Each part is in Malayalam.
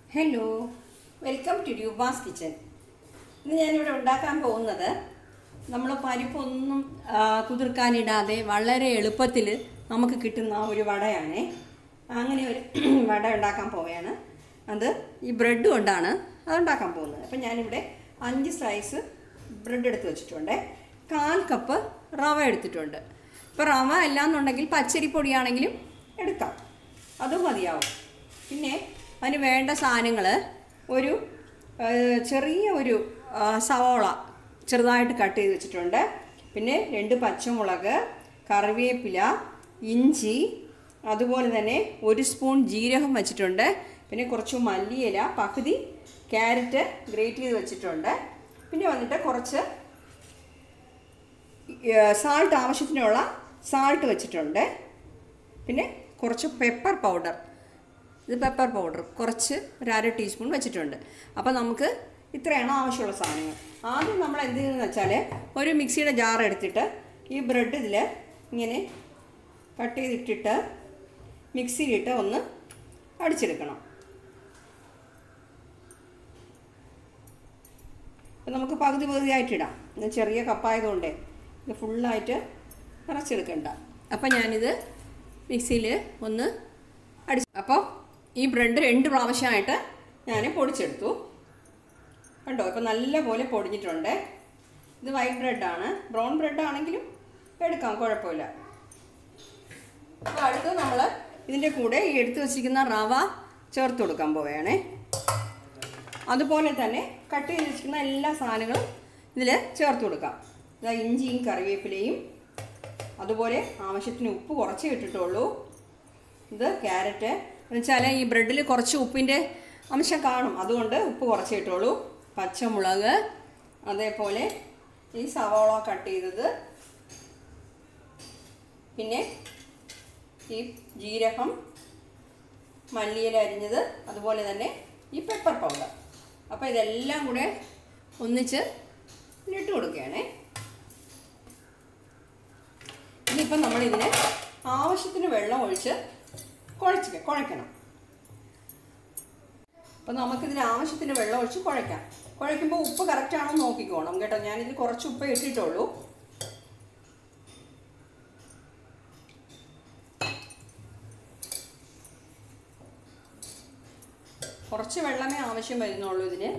hello welcome to Roopa's kitchen ഇന്ന് ഞാനിവിടെ ഉണ്ടാക്കാൻ പോകുന്നത് നമ്മൾ പരിപ്പൊന്നും ആ, കുതിർക്കാനിടാതെ വളരെ എളുപ്പത്തിൽ നമുക്ക് കിട്ടുന്ന ഒരു വടയാണേ അങ്ങനെ ഒരു വട ഉണ്ടാക്കാൻ പോവുകയാണ് അത് ഈ ബ്രെഡ് കൊണ്ടാണ് അത് ഉണ്ടാക്കാൻ പോകുന്നത് അപ്പം ഞാനിവിടെ അഞ്ച് സ്ലൈസ് ബ്രെഡ് എടുത്ത് വെച്ചിട്ടുണ്ട് കാൽ കപ്പ് റവ എടുത്തിട്ടുണ്ട് ഇപ്പോൾ റവ അല്ലാന്നുണ്ടെങ്കിൽ പച്ചരിപ്പൊടിയാണെങ്കിലും എടുക്കാം അതും മതിയാവും പിന്നെ അതിന് വേണ്ട സാധനങ്ങൾ ഒരു ആ, ചെറിയ ഒരു ആ, സവോള ചെറുതായിട്ട് കട്ട് ചെയ്ത് വെച്ചിട്ടുണ്ട് പിന്നെ രണ്ട് പച്ചമുളക് കറിവേപ്പില ഇഞ്ചി അതുപോലെ തന്നെ ഒരു സ്പൂൺ ജീരകം വെച്ചിട്ടുണ്ട് പിന്നെ കുറച്ച് മല്ലിയില പകുതി ക്യാരറ്റ് ഗ്രേറ്റ് ചെയ്ത് വെച്ചിട്ടുണ്ട് പിന്നെ വന്നിട്ട് കുറച്ച് സാൾട്ട് ആവശ്യത്തിനുള്ള സാൾട്ട് വെച്ചിട്ടുണ്ട് പിന്നെ കുറച്ച് പെപ്പർ പൗഡർ ഇത് പെപ്പർ പൗഡർ കുറച്ച് ഒരു അര ടീസ്പൂൺ വെച്ചിട്ടുണ്ട് അപ്പോൾ നമുക്ക് ഇത്രയാണ് ആവശ്യമുള്ള സാധനങ്ങൾ ആദ്യം നമ്മൾ എന്ത് ചെയ്യുന്നതെന്ന് വെച്ചാൽ ഒരു മിക്സിയുടെ ജാർ എടുത്തിട്ട് ഈ ബ്രെഡ് ഇതിൽ ഇങ്ങനെ കട്ട് ചെയ്തിട്ടിട്ട് മിക്സിയിലിട്ട് ഒന്ന് അടിച്ചെടുക്കണം അപ്പം നമുക്ക് പകുതി പകുതിയായിട്ടിടാം ഇത് ചെറിയ കപ്പായതുകൊണ്ടേ ഇത് ഫുള്ളായിട്ട് നിറച്ചെടുക്കണ്ട അപ്പം ഞാനിത് മിക്സിയിൽ ഒന്ന് അടി അപ്പോൾ ഈ ബ്രെഡ് രണ്ട് പ്രാവശ്യമായിട്ട് ഞാൻ പൊടിച്ചെടുത്തു കണ്ടോ ഇപ്പം നല്ലപോലെ പൊടിഞ്ഞിട്ടുണ്ട് ഇത് വൈറ്റ് ബ്രെഡാണ് ബ്രൗൺ ബ്രെഡ് ആണെങ്കിലും എടുക്കാം കുഴപ്പമില്ല അപ്പോൾ അടുത്ത് നമ്മൾ ഇതിൻ്റെ കൂടെ ഈ എടുത്തു വച്ചിരിക്കുന്ന റവ ചേർത്ത് കൊടുക്കാൻ പോവുകയാണേ അതുപോലെ തന്നെ കട്ട് ചെയ്ത് വെച്ചിരിക്കുന്ന എല്ലാ സാധനങ്ങളും ഇതിൽ ചേർത്ത് കൊടുക്കാം ഇതാ ഇഞ്ചിയും കറിവേപ്പിലയും അതുപോലെ ആവശ്യത്തിന് ഉപ്പ് കുറച്ചേ ഇട്ടിട്ടുള്ളൂ ഇത് ക്യാരറ്റ് എന്നുവെച്ചാൽ ഈ ബ്രെഡിൽ കുറച്ച് ഉപ്പിൻ്റെ അംശം കാണും അതുകൊണ്ട് ഉപ്പ് കുറച്ചേ ഇട്ടുള്ളൂ പച്ചമുളക് അതേപോലെ ഈ സവാള കട്ട് ചെയ്തത് പിന്നെ ഈ ജീരകം മല്ലിയില അരിഞ്ഞത് അതുപോലെ തന്നെ ഈ പെപ്പർ പൗഡർ അപ്പോൾ ഇതെല്ലാം കൂടെ ഒന്നിച്ച് ഇട്ട് കൊടുക്കുകയാണേ ഇനിയിപ്പം നമ്മളിതിന് ആവശ്യത്തിന് വെള്ളം ഒഴിച്ച് കുഴച്ച് കുഴയ്ക്കണം അപ്പം നമുക്കിതിന് ആവശ്യത്തിന് വെള്ളം ഒഴിച്ച് കുഴയ്ക്കാം കുഴയ്ക്കുമ്പോൾ ഉപ്പ് കറക്റ്റാണോ നോക്കിക്കോണം കേട്ടോ ഞാനിതിൽ കുറച്ച് ഉപ്പ് ഇട്ടിട്ടുള്ളൂ കുറച്ച് വെള്ളമേ ആവശ്യം വരുന്നുള്ളൂ ഇതിന്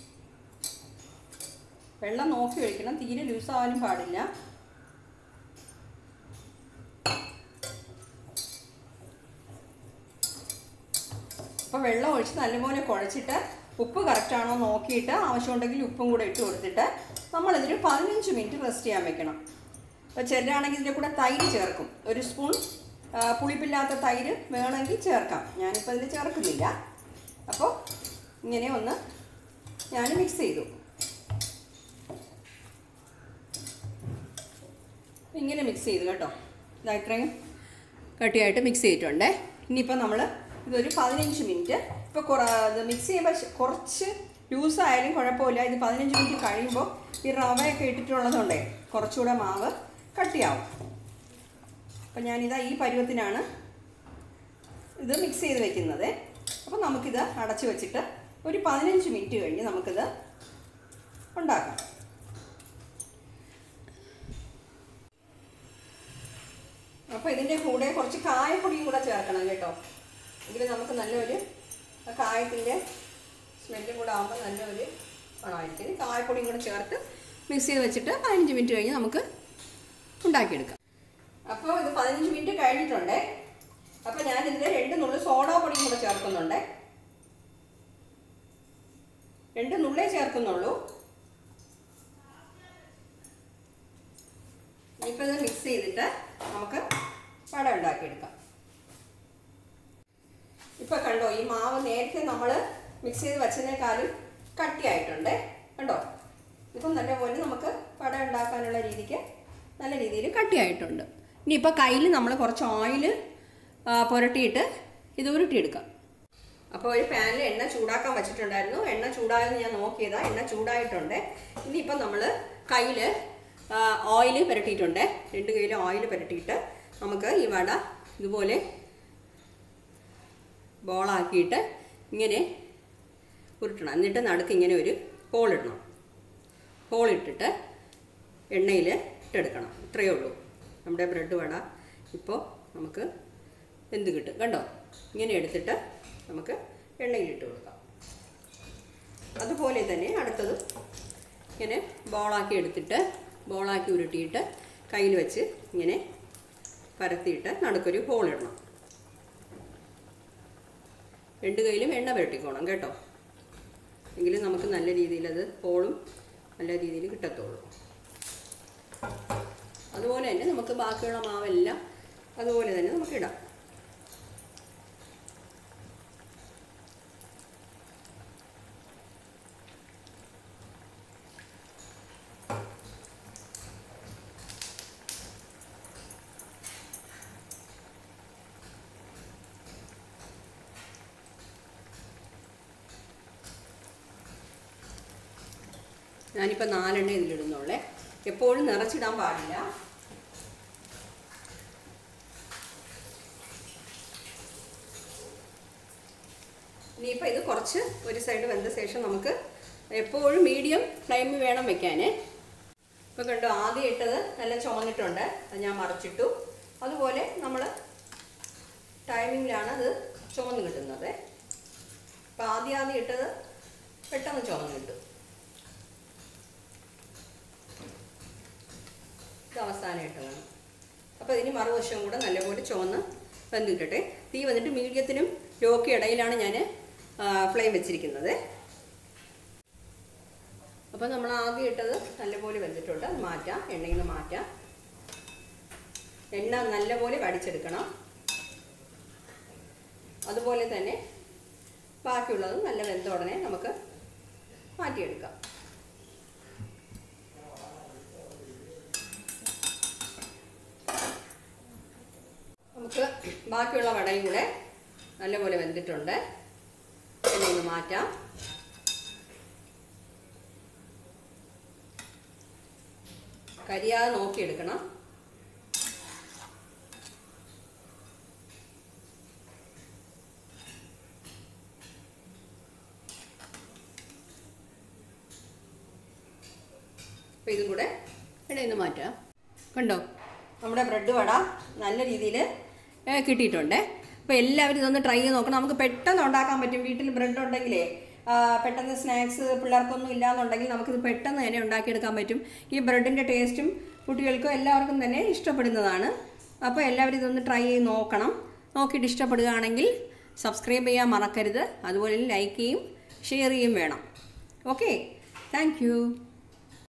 വെള്ളം നോക്കി ഒഴിക്കണം തീരെ ലൂസാവാനും പാടില്ല അപ്പോൾ വെള്ളം ഒഴിച്ച് നല്ലപോലെ കുഴച്ചിട്ട് ഉപ്പ് കറക്റ്റാണോ നോക്കിയിട്ട് ആവശ്യമുണ്ടെങ്കിൽ ഉപ്പും കൂടെ ഇട്ട് കൊടുത്തിട്ട് നമ്മളിതിന് പതിനഞ്ച് മിനിറ്റ് റെസ്റ്റ് ചെയ്യാൻ വെക്കണം അപ്പോൾ ചിലരാണെങ്കിൽ ഇതിൻ്റെ കൂടെ തൈര് ചേർക്കും ഒരു സ്പൂൺ ആ, പുളിപ്പില്ലാത്ത തൈര് വേണമെങ്കിൽ ചേർക്കാം ഞാനിപ്പോൾ ഇതിൽ ചേർക്കുന്നില്ല അപ്പോൾ ഇങ്ങനെ ഒന്ന് ഞാൻ മിക്സ് ചെയ്തു ഇങ്ങനെ മിക്സ് ചെയ്തു കേട്ടോ ഇതാ ഇത്രയും കട്ടിയായിട്ട് മിക്സ് ചെയ്തിട്ടുണ്ട് ഇനിയിപ്പോൾ നമ്മൾ ഇതൊരു പതിനഞ്ച് മിനിറ്റ് ഇപ്പോൾ കുറ ഇത് മിക്സ് ചെയ്യുമ്പോൾ ശ- കുറച്ച് ലൂസായാലും കുഴപ്പമില്ല ഇത് പതിനഞ്ച് മിനിറ്റ് കഴിയുമ്പോൾ ഈ റവയൊക്കെ ഇട്ടിട്ടുള്ളതുകൊണ്ടേ കുറച്ചുകൂടെ മാവ് കട്ടിയാവും അപ്പം ഞാനിതാ ഈ പരുവത്തിനാണ് ഇത് മിക്സ് ചെയ്ത് വെക്കുന്നത് അപ്പോൾ നമുക്കിത് അടച്ച് വെച്ചിട്ട് ഒരു പതിനഞ്ച് മിനിറ്റ് കഴിഞ്ഞ് നമുക്കിത് ഉണ്ടാക്കാം അപ്പോൾ ഇതിൻ്റെ കൂടെ കുറച്ച് കായപ്പൊടിയും കൂടെ ചേർക്കണം കേട്ടോ എങ്കിൽ നമുക്ക് നല്ലൊരു ആ കായത്തിൻ്റെ സ്മെല്ലും കൂടെ ആകുമ്പോൾ നല്ലൊരു മണമായിരിക്കും കായപ്പൊടിയും കൂടെ ചേർത്ത് മിക്സ് ചെയ്ത് വെച്ചിട്ട് പതിനഞ്ച് മിനിറ്റ് കഴിഞ്ഞ് നമുക്ക് ഉണ്ടാക്കിയെടുക്കാം അപ്പോൾ ഇത് പതിനഞ്ച് മിനിറ്റ് കഴിഞ്ഞിട്ടുണ്ട് അപ്പോൾ ഞാനിതിൽ രണ്ട് നുള്ളു സോഡാ പൊടിയും കൂടെ ചേർക്കുന്നുണ്ട് രണ്ട് നുള്ളേ ചേർക്കുന്നുള്ളൂ ഇനിയിപ്പോൾ ഇത് മിക്സ് ചെയ്തിട്ട് നമുക്ക് വട ഉണ്ടാക്കിയെടുക്കാം ഇപ്പം കണ്ടോ ഈ മാവ് നേരത്തെ നമ്മൾ മിക്സ് ചെയ്ത് വെച്ചതിനേക്കാളും കട്ടിയായിട്ടുണ്ട് കണ്ടോ ഇപ്പം നല്ലപോലെ നമുക്ക് വട ഉണ്ടാക്കാനുള്ള രീതിക്ക് നല്ല രീതിയിൽ കട്ടിയായിട്ടുണ്ട് ഇനിയിപ്പോൾ കയ്യിൽ നമ്മൾ കുറച്ച് ഓയിൽ പുരട്ടിയിട്ട് ഇത് ഉരുട്ടിയെടുക്കാം അപ്പോൾ ഒരു പാനിൽ എണ്ണ ചൂടാക്കാൻ വെച്ചിട്ടുണ്ടായിരുന്നു എണ്ണ ചൂടായെന്ന് ഞാൻ നോക്കിയതാ എണ്ണ ചൂടായിട്ടുണ്ട് ഇനിയിപ്പം നമ്മൾ കയ്യിൽ ഓയിൽ പുരട്ടിയിട്ടുണ്ട് രണ്ട് കയ്യിൽ ഓയിൽ പുരട്ടിയിട്ട് നമുക്ക് ഈ വട ഇതുപോലെ ബോളാക്കിയിട്ട് ഇങ്ങനെ ഉരുട്ടണം എന്നിട്ട് നടുക്ക് ഇങ്ങനെ ഒരു ഹോൾ ഇടണം ഹോൾ ഇട്ടിട്ട് എണ്ണയിൽ ഇട്ടെടുക്കണം ഇത്രയേ ഉള്ളൂ നമ്മുടെ ബ്രെഡ് വട ഇപ്പോൾ നമുക്ക് എന്ത് കിട്ടും കണ്ടോ ഇങ്ങനെ എടുത്തിട്ട് നമുക്ക് എണ്ണയിലിട്ട് കൊടുക്കാം അതുപോലെ തന്നെ അടുത്തത് ഇങ്ങനെ ബോളാക്കി എടുത്തിട്ട് ബോളാക്കി ഉരുട്ടിയിട്ട് കയ്യിൽ വെച്ച് ഇങ്ങനെ പരത്തിയിട്ട് നടുക്കൊരു ഹോൾ ഇടണം രണ്ട് കയ്യിലും എണ്ണ പുരട്ടിക്കോണം കേട്ടോ എങ്കിലും നമുക്ക് നല്ല രീതിയിൽ അത് ഹോളും നല്ല രീതിയിൽ കിട്ടത്തുള്ളൂ അതുപോലെ തന്നെ നമുക്ക് ബാക്കിയുള്ള മാവെല്ലാം അതുപോലെ തന്നെ നമുക്ക് ഇടാം ഞാനിപ്പോൾ നാലെണ്ണ ഇതിലിടുന്നുള്ളേ എപ്പോഴും നിറച്ചിടാൻ പാടില്ല ഇനിയിപ്പോൾ ഇത് കുറച്ച് ഒരു സൈഡ് വെന്ത ശേഷം നമുക്ക് എപ്പോഴും മീഡിയം ഫ്ലെയിമിൽ വേണം വെക്കാനേ ഇപ്പോൾ കണ്ടോ ആദ്യം ഇട്ടത് നല്ല ചുവന്നിട്ടുണ്ട് അത് ഞാൻ മറച്ചിട്ടു അതുപോലെ നമ്മൾ ടൈമിങ്ങിലാണ് അത് ചുവന്ന് കിട്ടുന്നത് അപ്പോൾ ആദ്യം ആദ്യം ഇട്ടത് പെട്ടെന്ന് ചുവന്ന് കിട്ടും ഇത് അവസാനമായിട്ടാണ് അപ്പോൾ ഇതിന് മറുവശവും കൂടെ നല്ലപോലെ ചുവന്ന് വെന്തിട്ടട്ടെ തീ വന്നിട്ട് മീഡിയത്തിനും ലോക്ക് ഇടയിലാണ് ഞാൻ ഫ്ലെയിം വെച്ചിരിക്കുന്നത് അപ്പോൾ നമ്മൾ ആദ്യം ഇട്ടത് നല്ലപോലെ വെന്തിട്ടുണ്ട് അത് മാറ്റാം എണ്ണയിൽ നിന്ന് മാറ്റാം എണ്ണ നല്ലപോലെ കടിച്ചെടുക്കണം അതുപോലെ തന്നെ ബാക്കിയുള്ളത് നല്ല വെന്ത ഉടനെ നമുക്ക് മാറ്റിയെടുക്കാം നമുക്ക് ബാക്കിയുള്ള വടയും കൂടെ നല്ലപോലെ വെന്തിട്ടുണ്ട് എണ്ണയിൽ നിന്ന് മാറ്റാം കരിയാതെ നോക്കിയെടുക്കണം അപ്പോൾ ഇതും കൂടെ എണ്ണയിൽ നിന്ന് മാറ്റാം കണ്ടോ നമ്മുടെ ബ്രെഡ് വട നല്ല രീതിയിൽ കിട്ടിയിട്ടുണ്ട് അപ്പോൾ എല്ലാവരും ഇതൊന്ന് ട്രൈ ചെയ്ത് നോക്കണം നമുക്ക് പെട്ടെന്ന് ഉണ്ടാക്കാൻ പറ്റും വീട്ടിൽ ബ്രെഡ് ഉണ്ടെങ്കിലേ ആ, പെട്ടെന്ന് സ്നാക്സ് പിള്ളേർക്കൊന്നും ഇല്ലാന്നുണ്ടെങ്കിൽ നമുക്കിത് പെട്ടെന്ന് തന്നെ ഉണ്ടാക്കിയെടുക്കാൻ പറ്റും ഈ ബ്രെഡിൻ്റെ ടേസ്റ്റും കുട്ടികൾക്കും എല്ലാവർക്കും തന്നെ ഇഷ്ടപ്പെടുന്നതാണ് അപ്പോൾ എല്ലാവരും ഇതൊന്ന് ട്രൈ ചെയ്ത് നോക്കണം നോക്കിയിട്ട് ഇഷ്ടപ്പെടുകയാണെങ്കിൽ സബ്സ്ക്രൈബ് ചെയ്യാൻ മറക്കരുത് അതുപോലെ ലൈക്ക് ചെയ്യും ഷെയർ ചെയ്യും വേണം ഓക്കെ താങ്ക്